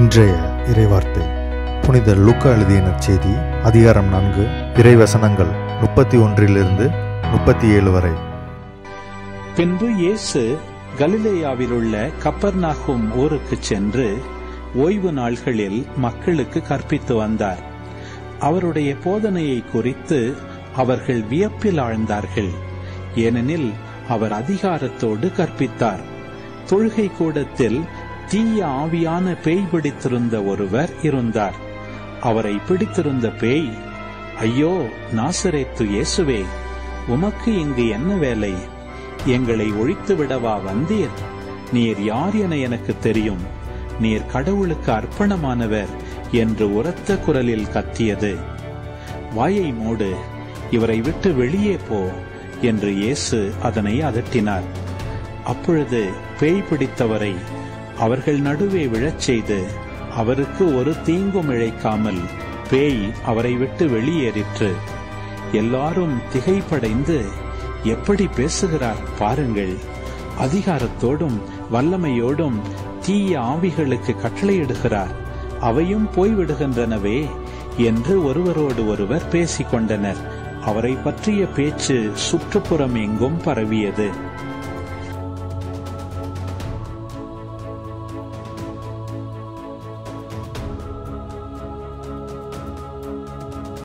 இன்றைய இறைவார்த்தை புனித லூக்கா எழுதிய நற்செய்தி அதிகாரம் நான்கு இறைவசனங்கள் முப்பத்தி ஒன்றிலிருந்து முப்பத்தி ஏழு வரை பின்பு இயேசு கலிலேயாவிலுள்ள கப்பர்நாகும் ஊருக்குச் சென்று ஓய்வு நாள்களில் மக்களுக்கு கற்பித்து வந்தார் அவருடைய போதனையை குறித்து அவர்கள் வியப்பில் ஆழ்ந்தார்கள் ஏனெனில் அவர் அதிகாரத்தோடு கற்பித்தார் தொழுகை கூடத்தில் தீய ஆவியான பேய் பிடித்திருந்த ஒருவர் இருந்தார் அவரை பிடித்திருந்த பேய் ஐயோ நாசரேத்து இயேசுவே உமக்கு இங்கு என்ன வேலை எங்களை ஒழித்து விடவா வந்தீர் நீர் யார் என எனக்கு தெரியும் நீர் கடவுளுக்கு அர்ப்பணமானவர் என்று உரத்த குரலில் கத்தியது வாயை மூடு இவரை விட்டு வெளியே போ என்று இயேசு அதனை அதட்டினார் அப்பொழுது பேய் பிடித்தவரை அவர்கள் நடுவே விழச் செய்து அவருக்கு ஒரு தீங்கும் இழைக்காமல் பேய் அவரை விட்டு வெளியேறிற்று எல்லாரும் திகைப்படைந்து எப்படி பேசுகிறார் பாருங்கள் அதிகாரத்தோடும் வல்லமையோடும் தீய ஆவிகளுக்கு கட்டளையிடுகிறார் அவையும் போய்விடுகின்றனவே என்று ஒருவரோடு ஒருவர் பேசிக் கொண்டனர் அவரை பற்றிய பேச்சு சுற்றுப்புறம் எங்கும் பரவியது